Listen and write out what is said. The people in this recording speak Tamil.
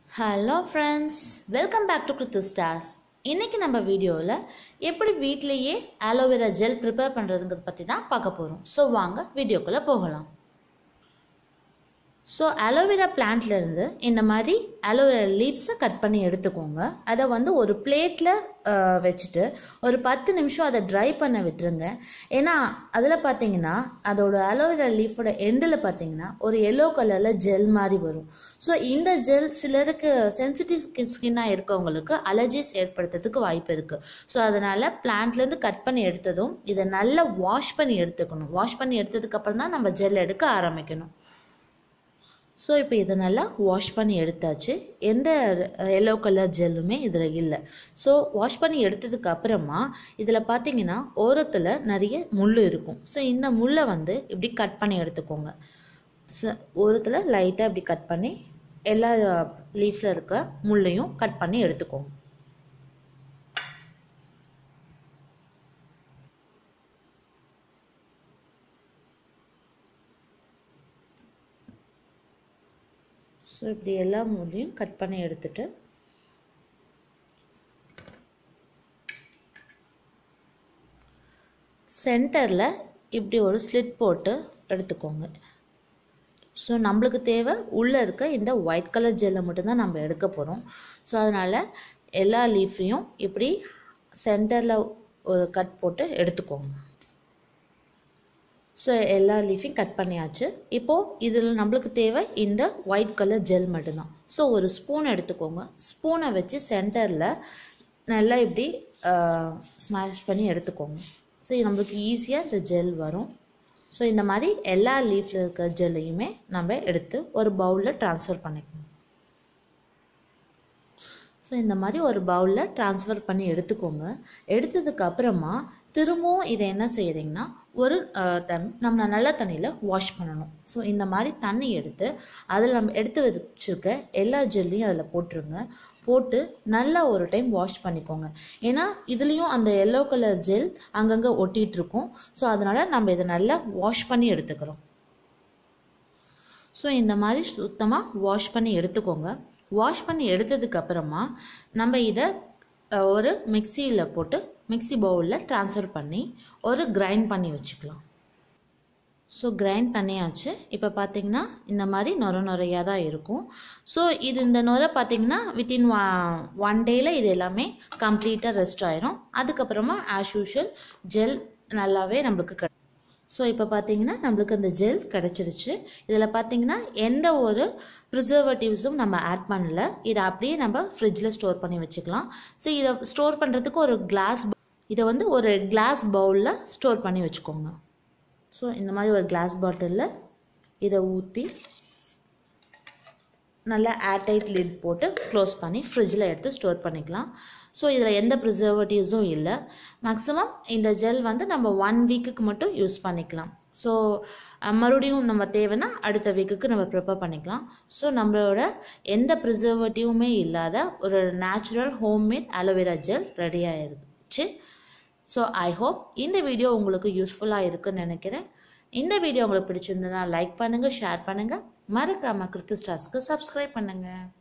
hello friends welcome back to Kiruthu stars இன்றைக்கி நம்ம வீடியோவில் எப்படி வீட்லேயே ஆலோவேரா ஜெல் ப்ரிப்பேர் பண்ணுறதுங்கிறத பற்றி தான் பார்க்க போகிறோம் ஸோ வாங்க வீடியோக்குள்ளே போகலாம் ஸோ அலோவேரா பிளான்ட்லேருந்து இந்த மாதிரி அலோவேரா லீவ்ஸை கட் பண்ணி எடுத்துக்கோங்க அதை வந்து ஒரு பிளேட்டில் வச்சுட்டு ஒரு பத்து நிமிஷம் அதை ட்ரை பண்ண விட்டுருங்க ஏன்னா அதில் பார்த்தீங்கன்னா அதோட அலோவேரா லீஃபோட எண்டில் பார்த்தீங்கன்னா ஒரு எல்லோ கலரில் ஜெல் மாதிரி வரும் ஸோ இந்த ஜெல் சிலருக்கு சென்சிட்டிவ் ஸ்கின்னாக இருக்கவங்களுக்கு அலர்ஜிஸ் ஏற்படுத்துறதுக்கு வாய்ப்பு இருக்குது ஸோ அதனால் பிளான்ட்லேருந்து கட் பண்ணி எடுத்ததும் இதை நல்லா வாஷ் பண்ணி எடுத்துக்கணும் வாஷ் பண்ணி எடுத்ததுக்கப்புறம் தான் நம்ம ஜெல் எடுக்க ஆரம்பிக்கணும் ஸோ இப்போ இதை நல்லா வாஷ் பண்ணி எடுத்தாச்சு எந்த எல்லோ கலர் ஜெல்லுமே இதில் இல்லை ஸோ வாஷ் பண்ணி எடுத்ததுக்கு அப்புறமா இதில் பார்த்தீங்கன்னா ஓரத்தில் நிறைய முள் இருக்கும் ஸோ இந்த முள்ளை வந்து இப்படி கட் பண்ணி எடுத்துக்கோங்க ஸோ ஓரத்தில் லைட்டாக இப்படி கட் பண்ணி எல்லா லீஃபில் இருக்க முள்ளையும் கட் பண்ணி எடுத்துக்கோங்க ஸோ இப்படி எல்லா மூலையும் கட் பண்ணி எடுத்துட்டு சென்டரில் இப்படி ஒரு ஸ்லிட் போட்டு எடுத்துக்கோங்க ஸோ நம்மளுக்கு தேவை உள்ளே இருக்க இந்த ஒயிட் கலர் ஜெல்லை மட்டும்தான் நம்ம எடுக்க போகிறோம் ஸோ அதனால் எல்லா லீஃபையும் இப்படி சென்டரில் ஒரு கட் போட்டு எடுத்துக்கோங்க ஸோ எல்லா லீஃபையும் கட் பண்ணியாச்சு இப்போது இதில் நம்மளுக்கு தேவை இந்த ஒயிட் கலர் ஜெல் மட்டும்தான் ஸோ ஒரு ஸ்பூன் எடுத்துக்கோங்க ஸ்பூனை வச்சு சென்டரில் நல்லா இப்படி ஸ்மாஷ் பண்ணி எடுத்துக்கோங்க ஸோ நம்மளுக்கு ஈஸியாக இந்த ஜெல் வரும் ஸோ இந்த மாதிரி எல்லா லீஃபில் இருக்க ஜெல்லையுமே நம்ம எடுத்து ஒரு பவுலில் ட்ரான்ஸ்ஃபர் பண்ணிக்கணும் ஸோ இந்த மாதிரி ஒரு பவுலில் ட்ரான்ஸ்ஃபர் பண்ணி எடுத்துக்கோங்க எடுத்ததுக்கு அப்புறமா திரும்பவும் இதை என்ன செய்கிறீங்கன்னா ஒரு தம் நம்ம நல்ல தண்ணியில் வாஷ் பண்ணணும் ஸோ இந்த மாதிரி தண்ணி எடுத்து அதில் நம்ம எடுத்து வச்சுருக்க எல்லா ஜெல்லையும் அதில் போட்டுருங்க போட்டு நல்லா ஒரு டைம் வாஷ் பண்ணிக்கோங்க ஏன்னா இதுலேயும் அந்த எல்லோ கலர் ஜெல் அங்கங்கே ஒட்டிகிட்டு இருக்கும் ஸோ அதனால் நம்ம இதை நல்லா வாஷ் பண்ணி எடுத்துக்கிறோம் ஸோ இந்த மாதிரி சுத்தமாக வாஷ் பண்ணி எடுத்துக்கோங்க வாஷ் பண்ணி எடுத்ததுக்கு அப்புறமா நம்ம இதை ஒரு மிக்சியில் போட்டு மிக்சி பவுலில் ட்ரான்ஸ்ஃபர் பண்ணி ஒரு கிரைண்ட் பண்ணி வச்சுக்கலாம் ஸோ கிரைண்ட் பண்ணியாச்சு இப்போ பார்த்தீங்கன்னா இந்த மாதிரி நொர நொறையாக தான் இருக்கும் ஸோ இது இந்த நொரை பார்த்தீங்கன்னா வித்தின் ஒன் டேயில் இது எல்லாமே கம்ப்ளீட்டாக ரெஸ்ட் ஆயிரும் அதுக்கப்புறமா ஆஸ் யூஷுவல் ஜெல் நல்லாவே நம்மளுக்கு கிடை ஸோ இப்போ பார்த்தீங்கன்னா நம்மளுக்கு அந்த ஜெல் கிடச்சிருச்சு இதில் பார்த்தீங்கன்னா எந்த ஒரு ப்ரிசர்வேட்டிவ்ஸும் நம்ம ஆட் பண்ணல இதை அப்படியே நம்ம ஃப்ரிட்ஜில் ஸ்டோர் பண்ணி வச்சுக்கலாம் ஸோ இதை ஸ்டோர் பண்ணுறதுக்கு ஒரு கிளாஸ் இதை வந்து ஒரு கிளாஸ் பவுலில் ஸ்டோர் பண்ணி வச்சுக்கோங்க ஸோ இந்த மாதிரி ஒரு கிளாஸ் பாட்டிலில் இதை ஊற்றி நல்லா ஏர்டைட் லிட் போட்டு க்ளோஸ் பண்ணி ஃப்ரிட்ஜில் எடுத்து ஸ்டோர் பண்ணிக்கலாம் ஸோ இதில் எந்த ப்ரிசர்வேட்டிவ்ஸும் இல்லை மேக்ஸிமம் இந்த ஜெல் வந்து நம்ம ஒன் வீக்குக்கு மட்டும் யூஸ் பண்ணிக்கலாம் ஸோ மறுபடியும் நம்ம தேவைன்னா அடுத்த வீக்குக்கு நம்ம ப்ரிப்பேர் பண்ணிக்கலாம் ஸோ நம்மளோட எந்த ப்ரிசர்வேட்டிவுமே இல்லாத ஒரு natural homemade aloe vera gel ready ஆகிருச்சு ஸோ ஐ ஹோப் இந்த வீடியோ உங்களுக்கு யூஸ்ஃபுல்லாக இருக்குன்னு நினைக்கிறேன் இந்த வீடியோ உங்களுக்கு பிடிச்சிருந்ததுன்னா லைக் பண்ணுங்கள் ஷேர் பண்ணுங்கள் மறக்காமல் கிருத்து ஸ்டார்ஸ்க்கு சப்ஸ்கிரைப் பண்ணுங்கள்